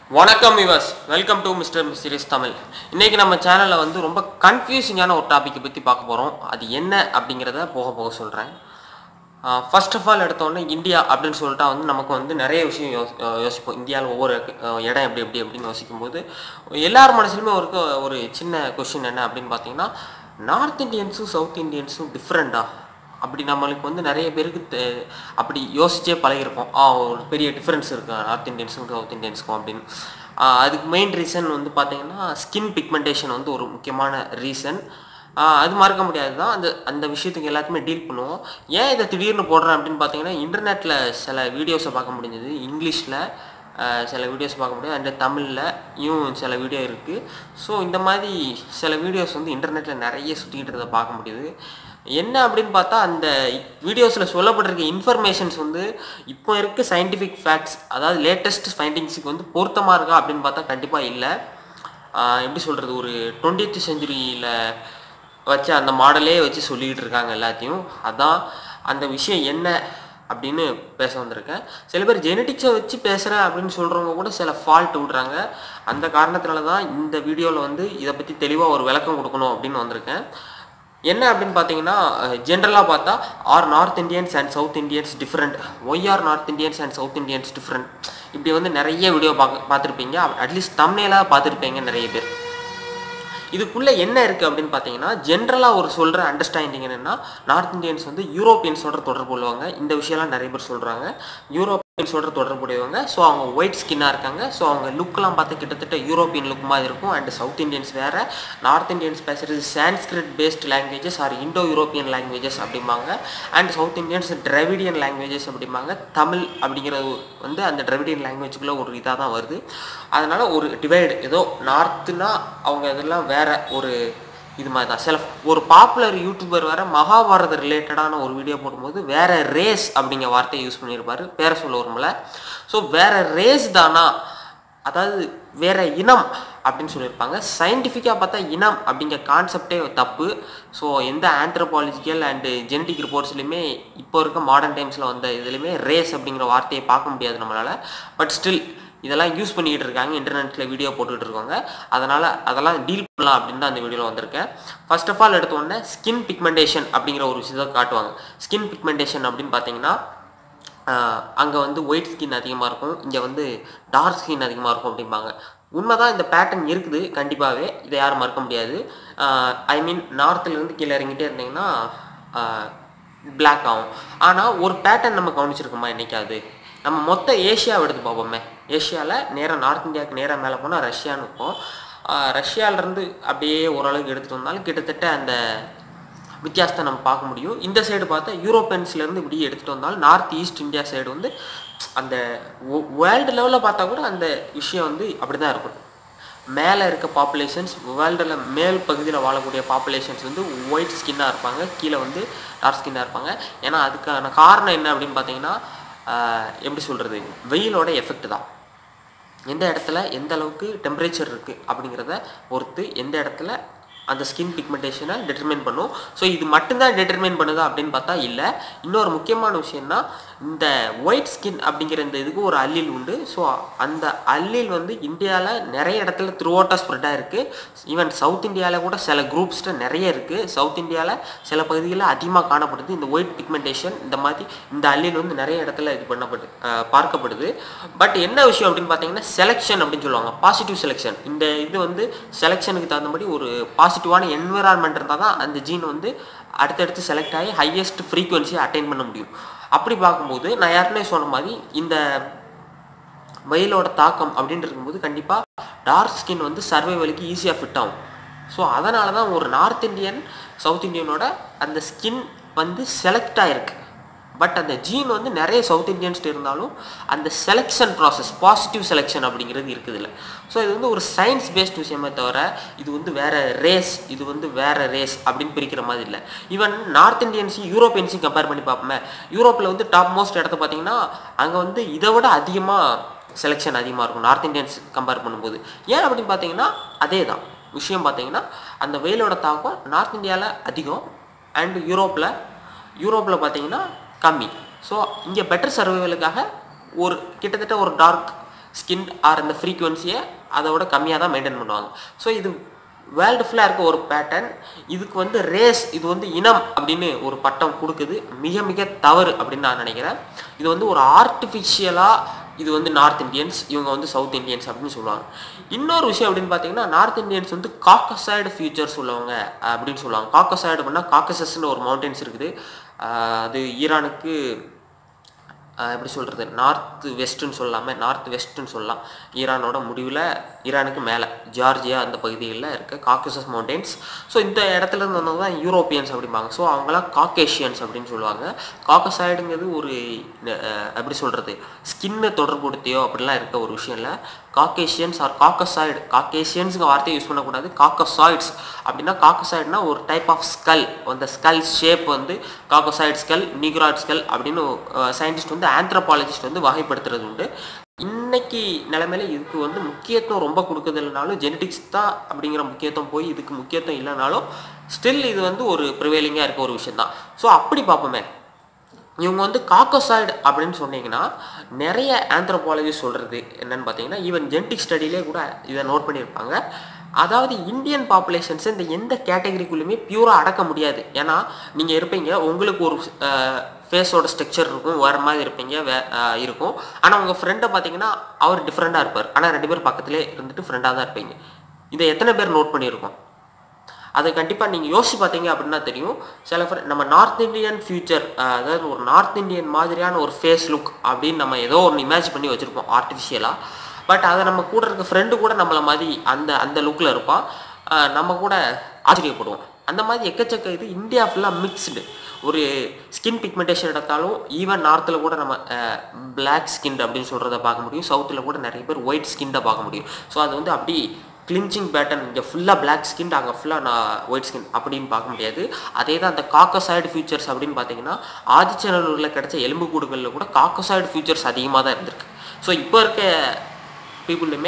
வணக்கம் விவாஸ் welcome to mister mysterious Tamil இன்னைக்கு நம்ம சேனலில் வந்து ரொம்ப கன்ஃபியூசிங்கான ஒரு டாப்பிக்கை பற்றி பார்க்க போகிறோம் அது என்ன அப்படிங்கிறத போக போக சொல்கிறேன் ஃபர்ஸ்ட் ஆஃப் ஆல் எடுத்தோடனே இந்தியா அப்படின்னு சொல்லிட்டா வந்து நமக்கு வந்து நிறைய விஷயம் யோ அஹ் யோசிப்போம் இந்தியாவில் ஒவ்வொரு அஹ், இடம் எப்படி எப்படி அப்படின்னு யோசிக்கும்போது எல்லார் மனசுலையுமே ஒரு ஒரு சின்ன கொஷின் என்ன அப்படின்னு பார்த்தீங்கன்னா நார்த் இந்தியன்ஸும் சவுத் இந்தியன்ஸும் டிஃப்ரெண்டா அப்படி நம்மளுக்கு வந்து நிறைய பேருக்கு தெ- அப்படி யோசிச்சே பழகிருப்போம் ஆ ஒரு பெரிய டிஃப்ரென்ஸ் இருக்கு நார்த் இந்தியன்ஸுக்கும் சவுத் இந்தியன்ஸுக்கும் அப்படின்னு ஆ, அதுக்கு மெயின் ரீசன் வந்து பார்த்தீங்கன்னா ஸ்கின் பிக்மெண்டேஷன் வந்து ஒரு முக்கியமான ரீசன் அது மறக்க முடியாது தான் அந்த அந்த விஷயத்துக்கு எல்லாத்தையுமே டீல் பண்ணுவோம் ஏன் இதை திடீர்னு போடுறேன் அப்படின்னு பார்த்தீங்கன்னா இன்டர்நெட்டில் சில வீடியோஸை பார்க்க முடிஞ்சது இங்கிலீஷில் சில வீடியோஸ் பார்க்க முடியும் அண்ட் தமிழ்லையும் சில வீடியோ இருக்குது ஸோ இந்த மாதிரி சில வீடியோஸ் வந்து இன்டர்நெட்டில் நிறைய சுற்றிக்கிட்டு இருந்ததை பார்க்க முடியுது என்ன அப்படின்னு பார்த்தா அந்த வீடியோஸில் சொல்லப்பட்டிருக்க இன்ஃபர்மேஷன்ஸ் வந்து இப்போ இருக்க சயின்டிஃபிக் ஃபேக்ட்ஸ் அதாவது லேட்டஸ்ட் ஃபைண்டிங்ஸுக்கு வந்து பொருத்தமாக இருக்கா அப்படின்னு பார்த்தா கண்டிப்பாக இல்லை ஆஹ் எப்படி சொல்கிறது ஒரு டுவெண்ட்டி செஞ்சுரியில் வச்சு அந்த மாடலே வச்சு சொல்லிக்கிட்டு இருக்காங்க எல்லாத்தையும் அதான் அந்த விஷயம் என்ன அப்படின்னு பேச வந்திருக்கேன் சில பேர் ஜெனட்டிக்ஸை வச்சு பேசுகிறேன் அப்படின்னு சொல்கிறவங்க கூட சில ஃபால்ட் விடுறாங்க அந்த காரணத்தினால தான் இந்த வீடியோவில் வந்து இதை பற்றி தெளிவாக ஒரு விளக்கம் கொடுக்கணும் அப்படின்னு வந்திருக்கேன் என்ன அப்படின்னு பார்த்தீங்கன்னா ஜென்ரலாக பார்த்தா are north Indians and south Indians different why are north Indians and south Indians different இப்படி வந்து நிறைய வீடியோ பார்க்க பார்த்துருப்பீங்க அட்லீஸ்ட் தமிழாக பார்த்துருப்பீங்க நிறைய பேர் இதுக்குள்ளே என்ன இருக்குது அப்படின்னு பார்த்தீங்கன்னா ஜென்ரலாக ஒரு சொல்கிற அண்டர்ஸ்டாண்டிங் என்னென்னா நார்த் இந்தியன்ஸ் வந்து யூரோப்பியன்ஸோட தொடர்பு கொள்வாங்க இந்த விஷயம்லாம் நிறைய பேர் சொல்கிறாங்க யூரோப்பியன்ஸோட தொடர்புடையவங்க ஸோ அவங்க ஒயிட் ஸ்கின்னாக இருக்காங்க ஸோ அவங்க லுக்கெலாம் பார்த்து கிட்டத்தட்ட யூரோப்பியன் லுக் மாதிரி இருக்கும் அண்ட் சவுத் இந்தியன்ஸ் வேறு நார்த் இந்தியன்ஸ் பேசுகிறது Sanskrit based languages are Indo European languages அப்படிம்பாங்க and south Indians Dravidian languages அப்படிம்பாங்க தமிழ் அப்படிங்கிறது வந்து அந்த டிராவிடியன் லாங்குவேஜுக்குள்ளே ஒரு இதாக தான் வருது அதனால் ஒரு டிவைடு ஏதோ நார்த்துனா அவங்க இதெல்லாம் வேற ஒரு இது மாதிரி தான் சில ஒரு பாப்புலர் யூடியூபர் வேற மகாபாரத ரிலேட்டடான ஒரு வீடியோ போடும்போது வேற ரேஸ் அப்படிங்கிற வார்த்தையை யூஸ் பண்ணியிருப்பாரு பேர சொல்ல வரும்ல ஸோ வேற ரேஸ் தானா அதாவது வேற இனம் அப்படின்னு சொல்லியிருப்பாங்க சயின்டிஃபிக்காக பார்த்தா இனம் அப்படிங்கிற கான்செப்டே தப்பு ஸோ எந்த ஆந்த்ரோபாலஜிக்கல் அண்டு ஜெனட்டிக் ரிப்போர்ட்ஸ்லையுமே இப்போ இருக்க மாடர்ன் டைம்ஸில் வந்த இதுலையுமே ரேஸ் அப்படிங்கிற வார்த்தையை பார்க்க முடியாது நம்மளால் பட் ஸ்டில் இதெல்லாம் யூஸ் பண்ணிக்கிட்டு இருக்காங்க இன்டர்நெட்டில் வீடியோ போட்டுக்கிட்டு இருக்காங்க அதனால் அதெல்லாம் டீல் பண்ணலாம் அப்படின்னு தான் அந்த வீடியோவில் வந்திருக்கேன் ஃபர்ஸ்ட் ஆஃப் ஆல் எடுத்த உடனே ஸ்கின் பிக்மெண்டேஷன் அப்படிங்கிற ஒரு விஷயத்தை காட்டுவாங்க ஸ்கின் பிக்மெண்டேஷன் அப்படின்னு பார்த்தீங்கன்னா அங்கே வந்து ஒயிட் ஸ்கின் அதிகமாக இருக்கும் இங்கே வந்து டார்க் ஸ்கின் அதிகமாக இருக்கும் அப்படிம்பாங்க உண்மைதான் இந்த பேட்டர்ன் இருக்குது கண்டிப்பாகவே இதை யாரும் மறுக்க முடியாது ஐ மீன் நார்த்துலேருந்து கீழே இறங்கிட்டே இருந்தீங்கன்னா பிளாக் ஆகும் ஆனால் ஒரு பேட்டர்ன் நம்ம கவனிச்சிருக்கோமா என்னைக்காவது நம்ம மொத்த ஏஷியாவை எடுத்து பார்ப்போமே ஏஷியாவில் நேராக நார்த் இந்தியாவுக்கு நேராக மேலே போனால் ரஷ்யான்னு இருக்கும் ஆஹ் ரஷ்யாவிலேருந்து அப்படியே ஓரளவுக்கு எடுத்துகிட்டு வந்தாலும் கிட்டத்தட்ட அந்த வித்தியாசத்தை நம்ம பார்க்க முடியும் இந்த சைடு பார்த்தா யூரோப்பியன்ஸ்லேருந்து இப்படி எடுத்துகிட்டு வந்தாலும் நார்த் ஈஸ்ட் இந்தியா சைடு வந்து அந்த வேர்ல்டு லெவலில் பார்த்தா கூட அந்த விஷயம் வந்து அப்படி தான் இருக்கும் மேலே இருக்க பாப்புலேஷன்ஸ் வேர்ல்டில் மேல் பகுதியில் வாழக்கூடிய பாப்புலேஷன்ஸ் வந்து ஒயிட் ஸ்கின்னாக இருப்பாங்க கீழே வந்து டார்க் ஸ்கின்னாக இருப்பாங்க ஏன்னா அதுக்கான காரணம் என்ன அப்படின்னு பார்த்தீங்கன்னா ஆஹ் எப்படி சொல்கிறது வெயிலோட எஃபெக்ட் தான் எந்த இடத்துல எந்த அளவுக்கு டெம்பரேச்சர் இருக்குது அப்படிங்கிறத பொறுத்து எந்த இடத்துல அந்த ஸ்கின் பிக்மெண்டேஷனை டிட்டர்மைன் பண்ணும் ஸோ இது மட்டும்தான் டிட்டர்மைன் பண்ணுதா அப்படின்னு பார்த்தா இல்லை இன்னொரு முக்கியமான விஷயம்னா இந்த ஒயிட் ஸ்கின் அப்படிங்கிற இந்த இதுக்கு ஒரு அல்லில் உண்டு ஸோ அந்த அல்லில் வந்து இந்தியாவில் நிறைய இடத்துல த்ரூ அவுட்டாக ஸ்ப்ரெட்டாக இருக்குது ஈவன் சவுத் இந்தியாவில் கூட சில குரூப்ஸ்ட்டு நிறைய இருக்குது சவுத் இந்தியாவில் சில பகுதிகளில் அதிகமாக காணப்படுது இந்த ஒயிட் பிக்மெண்டேஷன் இந்த மாதிரி இந்த அல்லில் வந்து நிறைய இடத்துல இது பண்ணப்படு அஹ் பார்க்கப்படுது பட் என்ன விஷயம் அப்படின்னு பார்த்தீங்கன்னா செலெக்ஷன் அப்படின்னு சொல்லுவாங்க பாசிட்டிவ் செலெக்ஷன் இந்த இது வந்து செலெக்ஷனுக்கு தகுந்தபடி ஒரு பாசிட்டிவான என்விரான்மெண்ட் இருந்தால் தான் அந்த ஜீன் வந்து அடுத்தடுத்து செலக்ட் ஆகி ஹையஸ்ட் ஃப்ரீக்குவன்சியை அட்டைன் பண்ண முடியும் அப்படி பார்க்கும்போது நான் ஏற்கனவே சொன்ன மாதிரி இந்த வெயிலோட தாக்கம் அப்படின்னு இருக்கும்போது கண்டிப்பாக டார்க் ஸ்கின் வந்து சர்வைவலுக்கு ஈஸியாக ஃபிட் ஆகும் ஸோ அதனால தான் ஒரு நார்த் இந்தியன் சவுத் இந்தியனோட அந்த ஸ்கின் வந்து செலக்ட் ஆகிருக்கு பட் அந்த ஜீன் வந்து நிறைய சவுத் இந்தியன்ஸ்ட்டு இருந்தாலும் அந்த செலெக்ஷன் ப்ராசஸ் பாசிட்டிவ் செலெக்ஷன் அப்படிங்கிறது இருக்குது இல்லை ஸோ இது வந்து ஒரு சயின்ஸ் பேஸ்ட் விஷயமே தவிர இது வந்து வேற ரேஸ் இது வந்து வேற ரேஸ் அப்படின்னு பிரிக்கிற மாதிரி இல்லை ஈவன் நார்த் இந்தியன்ஸையும் யூரோப்பியன்ஸையும் கம்பேர் பண்ணி பார்ப்போமே யூரோப்பில் வந்து டாப் மோஸ்ட் இடத்த பார்த்தீங்கன்னா அங்கே வந்து இதை விட அதிகமாக செலெக்ஷன் அதிகமாக இருக்கும் நார்த் இந்தியன்ஸ் கம்பேர் பண்ணும்போது ஏன் அப்படின்னு பார்த்தீங்கன்னா அதே தான் விஷயம் பார்த்தீங்கன்னா அந்த வெயிலோட தாக்கம் நார்த் இந்தியாவில் அதிகம் அண்ட் யூரோப்பில் யூரோப்பில் பார்த்தீங்கன்னா கம்மி ஸோ இங்கே பெட்டர் சர்வைவலுக்காக ஒரு கிட்டத்தட்ட ஒரு டார்க் ஸ்கின் ஆர் இந்த ஃப்ரீக்குவன்சியை அதோட கம்மியாக தான் மெயின்டைன் பண்ணுவாங்க ஸோ இது வேர்ல்டு ஃபுல்லாக இருக்க ஒரு பேட்டர்ன் இதுக்கு வந்து ரேஸ் இது வந்து இனம் அப்படின்னு ஒரு பட்டம் கொடுக்குது மிக மிக தவறு அப்படின்னு நான் நினைக்கிறேன் இது வந்து ஒரு ஆர்டிஃபிஷியலாக இது வந்து நார்த் இந்தியன்ஸ் இவங்க வந்து சவுத் இந்தியன்ஸ் அப்படின்னு சொல்லுவாங்க இன்னொரு விஷயம் அப்படின்னு பார்த்தீங்கன்னா நார்த் இந்தியன்ஸ் வந்து காக்கசைடு ஃபியூச்சர்ஸ் உள்ளவங்க அப்படின்னு சொல்லுவாங்க காக்கசைடு அப்படின்னா காக்கசஸ்னு ஒரு மவுண்டன்ஸ் இருக்குது ஆஹ் அது ஈரானுக்கு ஆஹ் எப்படி சொல்கிறது நார்த் வெஸ்ட்டுன்னு சொல்லாமல் நார்த் வெஸ்ட்டுன்னு சொல்லலாம் ஈரானோட முடிவில் ஈரானுக்கு மேலே ஜார்ஜியா அந்த பகுதிகளில் இருக்க காக்கசஸ் மவுண்டன்ஸ் ஸோ இந்த இடத்துல இருந்து வந்தவங்க தான் யூரோப்பியன்ஸ் அப்படிம்பாங்க ஸோ அவங்களாம் காக்கேஷியன்ஸ் அப்படின்னு சொல்லுவாங்க காக்கசைடுங்கிறது ஒரு அஹ், எப்படி சொல்கிறது ஸ்கின்னை தொடர்புடுத்தியோ அப்படிலாம் இருக்க ஒரு விஷயம் இல்லை காக்கேஷியன்ஸ் ஆர் காக்கசைடு காக்கேஷியன்ஸுங்க வார்த்தையை யூஸ் பண்ணக்கூடாது காக்கசாய்ட்ஸ் அப்படின்னா காக்கசைடுனா ஒரு டைப் ஆஃப் ஸ்கல் அந்த ஸ்கல் ஷேப் வந்து காக்கசைட் ஸ்கல் நீக்ராய்ட் ஸ்கல் அப்படின்னு சயின்டிஸ்ட் வந்து ஆந்த்ரோபாலஜிஸ்ட் வந்து வகைப்படுத்துறது உண்டு இன்னைக்கு நிலைமையில இதுக்கு வந்து முக்கியத்துவம் ரொம்ப கொடுக்குறதுனாலும் ஜெனடிக்ஸ் தான் அப்படிங்கிற முக்கியத்துவம் போய் இதுக்கு முக்கியத்துவம் இல்லைனாலும் ஸ்டில் இது வந்து ஒரு ப்ரிவேலிங்காக இருக்க ஒரு விஷயம் தான் ஸோ அப்படி பார்ப்போமே இவங்க வந்து காக்கோசாய்டு அப்படின்னு சொன்னீங்கன்னா நிறைய ஆந்த்ரோபாலஜி சொல்கிறது என்னன்னு பார்த்தீங்கன்னா ஈவன் ஜெனடிக் ஸ்டடியிலே கூட இதை நோட் பண்ணியிருப்பாங்க அதாவது இந்தியன் பாப்புலேஷன்ஸை இந்த எந்த கேட்டகரிக்குள்ளேயுமே பியூராக அடக்க முடியாது ஏன்னா நீங்கள் இருப்பீங்க உங்களுக்கு ஒரு ஃபேஸோட ஸ்ட்ரக்சர் இருக்கும் வேறு மாதிரி இருப்பீங்க வே அஹ் இருக்கும் ஆனால் உங்கள் ஃப்ரெண்டை பார்த்தீங்கன்னா அவர் டிஃப்ரெண்ட்டாக இருப்பார் ஆனால் ரெண்டு பேரும் பக்கத்துலேயே இருந்துட்டு ஃப்ரெண்டாக தான் இருப்பீங்க இதை எத்தனை பேர் நோட் பண்ணியிருக்கோம் அது கண்டிப்பாக நீங்கள் யோசிச்சு பார்த்தீங்க அப்படின்னா தெரியும் சில friend- நம்ம நார்த் இந்தியன் ஃபியூச்சர் அதாவது ஒரு நார்த் இந்தியன் மாதிரியான ஒரு ஃபேஸ் லுக் அப்படின்னு நம்ம ஏதோ ஒன்று இமேஜ் பண்ணி வச்சுருப்போம் ஆர்டிஃபிஷியலாக பட் அதை நம்ம கூட இருக்க ஃப்ரெண்டு கூட நம்மளை மாதிரி அந்த அந்த லுக்கில் இருப்பான் அஹ் நம்ம கூட ஆச்சரியப்படுவோம் அந்த மாதிரி எக்கச்சக்க இது இந்தியா ஃபுல்லாக மிக்ஸ்டு ஒரு ஸ்கின் பிக்மெண்டேஷன் எடுத்தாலும் ஈவன் நார்த்தில் கூட நம்ம பிளாக் ஸ்கின் அப்படின்னு சொல்கிறத பார்க்க முடியும் சவுத்தில் கூட நிறைய பேர் ஒயிட் ஸ்கின்னை பார்க்க முடியும் ஸோ அது வந்து அப்படி கிளிஞ்சிங் பேட்டர்ன் இங்கே ஃபுல்லாக பிளாக் ஸ்கின் அங்கே ஃபுல்லாக நான் ஒயிட் ஸ்கின் அப்படின்னு பார்க்க முடியாது அதே தான் அந்த காக்கசைடு ஃபியூச்சர்ஸ் அப்படின்னு பார்த்தீங்கன்னா ஆதிச்சநல்லூரில் கிடைச்ச எலும்புக்கூடுகளில் கூட காக்கசைடு ஃபியூச்சர்ஸ் அதிகமாக தான் இருந்திருக்கு ஸோ இப்போ இருக்க பீப்புளுமே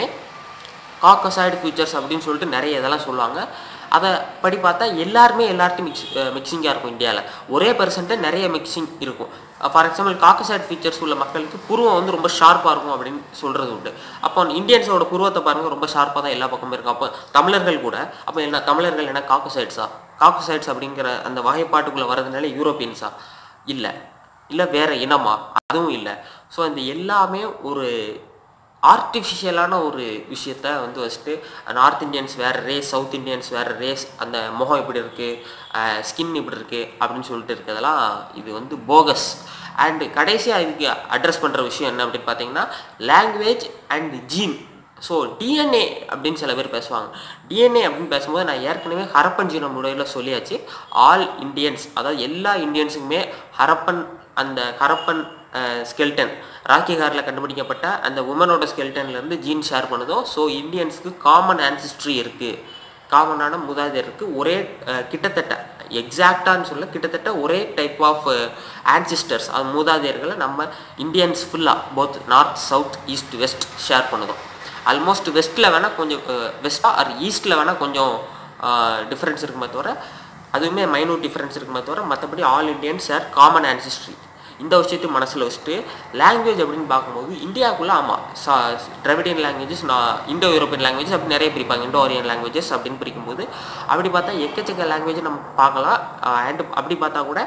காக்கசைடு ஃபியூச்சர்ஸ் அப்படின்னு சொல்லிட்டு நிறைய இதெல்லாம் சொல்லுவாங்க அதை படி பார்த்தா எல்லாருமே எல்லார்ட்டையும் மிக்ஸ் மிக்சிங்காக இருக்கும் இந்தியாவில் ஒரே பர்சன்ட்டு நிறைய மிக்சிங் இருக்கும் ஃபார் எக்ஸாம்பிள் காக்கசைடு ஃபீச்சர்ஸ் உள்ள மக்களுக்கு புருவம் வந்து ரொம்ப ஷார்ப்பாக இருக்கும் அப்படின்னு சொல்கிறது உண்டு அப்போ இந்தியன்ஸோட புருவத்தை பாருங்கள் ரொம்ப ஷார்ப்பாக தான் எல்லா பக்கமும் இருக்கும் அப்போ தமிழர்கள் கூட அப்போ என்ன தமிழர்கள் என்ன காக்கசைட்ஸா காக்கசைட்ஸ் அப்படிங்கிற அந்த வகைப்பாட்டுக்குள்ளே வரதுனால யூரோப்பியன்ஸா இல்லை இல்லை வேற இனமா அதுவும் இல்லை ஸோ இந்த எல்லாமே ஒரு ஆர்டிஃபிஷியலான ஒரு விஷயத்த வந்து வச்சுட்டு நார்த் இந்தியன்ஸ் வேறு ரேஸ் சவுத் இந்தியன்ஸ் வேறு ரேஸ் அந்த முகம் இப்படி இருக்குது ஸ்கின் இப்படி இருக்குது அப்படின்னு சொல்லிட்டு இருக்கிறதெல்லாம் இது வந்து போகஸ் அண்டு கடைசியாக இதுக்கு அட்ரஸ் பண்ணுற விஷயம் என்ன அப்படின்னு பார்த்தீங்கன்னா language and gene so DNA அப்படின்னு சில பேர் பேசுவாங்க டிஎன்ஏ அப்படின்னு பேசும்போது நான் ஏற்கனவே ஹரப்பன் ஜீன முறையில் சொல்லியாச்சு ஆல் இந்தியன்ஸ் அதாவது எல்லா இந்தியன்ஸுக்குமே ஹரப்பன் அந்த ஹரப்பன் ஸ்கெல்டன் ராக்கி காரில் கண்டுபிடிக்கப்பட்ட அந்த உமனோட ஸ்கெல்டன்லேருந்து ஜீன் ஷேர் பண்ணுதோ ஸோ இந்தியன்ஸுக்கு காமன் ஆன்சிஸ்ட்ரி இருக்குது காமனான மூதாதையருக்கு ஒரே அஹ், கிட்டத்தட்ட எக்ஸாக்டான்னு சொல்ல கிட்டத்தட்ட ஒரே டைப் ஆஃப் ஆன்சிஸ்டர்ஸ் அது மூதாதையர்களை நம்ம இந்தியன்ஸ் ஃபுல்லாக both north south east west share பண்ணுதோம் ஆல்மோஸ்ட் வெஸ்ட்டில் வேணால் கொஞ்சம் வெஸ்ட்டாக ஆர் ஈஸ்ட்டில் வேணால் கொஞ்சம் டிஃப்ரென்ஸ் இருக்குமே தவிர அதுவுமே மைனூட் டிஃப்ரென்ஸ் இருக்குமே தவிர மற்றபடி all Indians share common ancestry இந்த விஷயத்தையும் மனசில் வச்சுட்டு லாங்குவேஜ் அப்படின்னு பார்க்கும்போது இந்தியாவுக்குள்ளே ஆமாம் சா டிராவிடியன் லாங்குவேஜஸ் நான் இண்டோ யூரோப்பியன் லாங்குவேஜஸ் அப்படி நிறைய பிரிப்பாங்க இண்டோ ஓரியன் லாங்குவேஜஸ் அப்படின்னு பிரிக்கும்போது அப்படி பார்த்தா எக்கச்சக்க லாங்குவேஜ் நம்ம பார்க்கலாம் அண்ட் அப்படி பார்த்தா கூட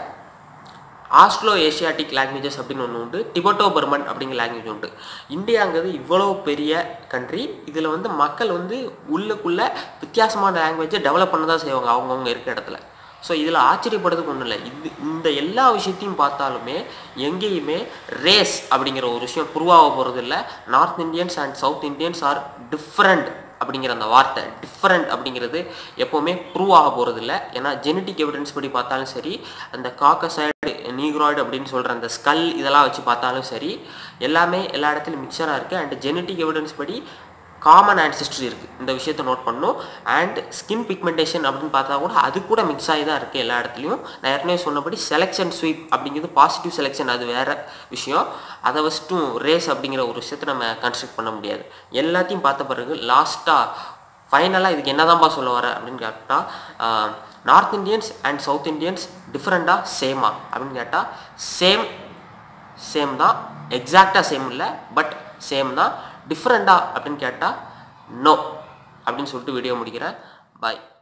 ஆஸ்ட்ரோ ஏஷியாட்டிக் லாங்குவேஜஸ் அப்படின்னு ஒன்று உண்டு டிபோட்டோ பர்மன் அப்படிங்கிற லாங்குவேஜ் உண்டு இந்தியாங்கிறது இவ்வளோ பெரிய கண்ட்ரி இதில் வந்து மக்கள் வந்து உள்ளுக்குள்ளே வித்தியாசமான லாங்குவேஜை டெவலப் பண்ண தான் செய்வாங்க அவங்கவுங்க இருக்க இடத்துல ஸோ இதில் ஆச்சரியப்படுறதுக்கு ஒன்றும் இல்லை இது இந்த எல்லா விஷயத்தையும் பார்த்தாலுமே எங்கேயுமே ரேஸ் அப்படிங்கிற ஒரு விஷயம் ப்ரூவாக போகிறது இல்லை north Indians and south Indians are different அப்படிங்கிற அந்த வார்த்தை டிஃப்ரெண்ட் அப்படிங்கிறது எப்போவுமே ப்ரூவ் ஆக போகிறது இல்லை ஏன்னா ஜெனட்டிக் எவிடன்ஸ் படி பார்த்தாலும் சரி அந்த காக்கசைடு நீக்ராய்டு அப்படின்னு சொல்கிற அந்த ஸ்கல் இதெல்லாம் வச்சு பார்த்தாலும் சரி எல்லாமே எல்லா இடத்துலையும் மிக்சராக இருக்குது அண்ட் ஜெனட்டிக் எவிடன்ஸ் படி காமன் ஆன்சிஸ்ட்ரி இருக்குது இந்த விஷயத்தை நோட் பண்ணணும் அண்ட் ஸ்கின் பிக்மெண்டேஷன் அப்படின்னு பார்த்தா கூட அது கூட மிக்ஸ் ஆகி தான் இருக்குது எல்லா இடத்துலையும் நான் ஏற்கனவே சொன்னபடி செலெக்ஷன் ஸ்வீப் அப்படிங்கிறது பாசிட்டிவ் செலெக்ஷன் அது வேறு விஷயம் அதை வச்சுட்டும் ரேஸ் அப்படிங்கிற ஒரு விஷயத்தை நம்ம கன்ஸ்ட்ரக்ட் பண்ண முடியாது எல்லாத்தையும் பார்த்த பிறகு லாஸ்ட்டாக ஃபைனலாக இதுக்கு என்னதான்ப்பா சொல்ல வர அப்படின்னு கேட்டால் north Indians and south Indians டிஃப்ரெண்ட்டாக சேமா அப்படின்னு கேட்டால் சேம் சேம் தான் எக்ஸாக்டாக சேம் இல்லை பட் சேம் தான் டிஃப்ரெண்டா அப்படின்னு கேட்டால் நோ அப்படின்னு சொல்லிட்டு வீடியோ முடிக்கிறேன் பாய்